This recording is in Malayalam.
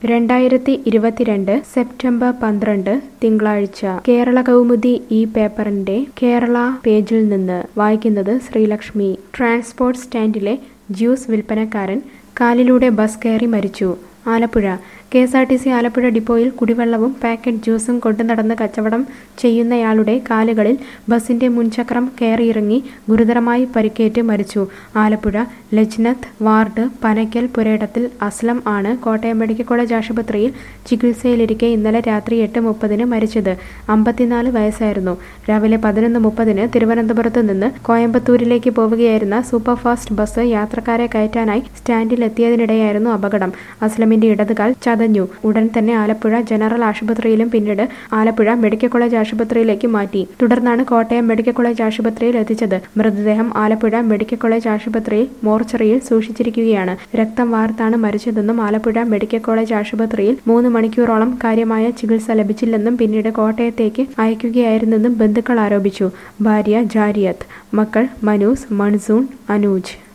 രണ്ടായിരത്തി ഇരുപത്തിരണ്ട് സെപ്റ്റംബർ പന്ത്രണ്ട് തിങ്കളാഴ്ച കേരള കൗമുദി ഈ പേപ്പറിന്റെ കേരള പേജിൽ നിന്ന് വായിക്കുന്നത് ശ്രീലക്ഷ്മി ട്രാൻസ്പോർട്ട് സ്റ്റാൻഡിലെ ജ്യൂസ് വിൽപ്പനക്കാരൻ കാലിലൂടെ ബസ് കയറി മരിച്ചു Alappuzha K S R T C Alappuzha ഡിപ്പോയിൽ കുടിവെള്ളവും പാക്കറ്റ് ജ്യൂസും കൊണ്ടു നടന്ന് കച്ചവടം ചെയ്യുന്നയാളുടെ കാലുകളിൽ ബസിന്റെ മുൻചക്രം കയറിയിറങ്ങി ഗുരുതരമായി പരിക്കേറ്റ് മരിച്ചു ആലപ്പുഴ ലജ്നത്ത് വാർഡ് പനയ്ക്കൽ പുരയിടത്തിൽ അസ്ലം ആണ് കോട്ടയം മെഡിക്കൽ കോളേജ് ആശുപത്രിയിൽ ചികിത്സയിലിരിക്കെ ഇന്നലെ രാത്രി എട്ട് മുപ്പതിന് മരിച്ചത് അമ്പത്തിനാല് വയസ്സായിരുന്നു രാവിലെ പതിനൊന്ന് മുപ്പതിന് തിരുവനന്തപുരത്ത് നിന്ന് കോയമ്പത്തൂരിലേക്ക് പോവുകയായിരുന്ന സൂപ്പർഫാസ്റ്റ് ബസ് യാത്രക്കാരെ കയറ്റാനായി സ്റ്റാൻഡിലെത്തിയതിനിടെയായിരുന്നു അപകടം അസ്ലമിന്റെ ഇടതുകാൽ ചതഞ്ഞു ഉടൻ തന്നെ ആലപ്പുഴ ജനറൽ ആശുപത്രിയിലും പിന്നീട് ആലപ്പുഴ മെഡിക്കൽ കോളേജ് ആശുപത്രിയിലേക്ക് മാറ്റി തുടർന്നാണ് കോട്ടയം മെഡിക്കൽ കോളേജ് ആശുപത്രിയിൽ എത്തിച്ചത് മൃതദേഹം ആലപ്പുഴ മെഡിക്കൽ കോളേജ് ആശുപത്രിയിൽ മോർച്ചറിയിൽ സൂക്ഷിച്ചിരിക്കുകയാണ് രക്തം വാർത്താണ് മരിച്ചതെന്നും ആലപ്പുഴ മെഡിക്കൽ കോളേജ് ആശുപത്രിയിൽ മൂന്ന് മണിക്കൂറോളം കാര്യമായ ചികിത്സ ലഭിച്ചില്ലെന്നും പിന്നീട് കോട്ടയത്തേക്ക് അയക്കുകയായിരുന്നെന്നും ബന്ധുക്കൾ ആരോപിച്ചു ഭാര്യ ജാരിയത്ത് മക്കൾ മനൂസ് മൺസൂൺ അനൂജ്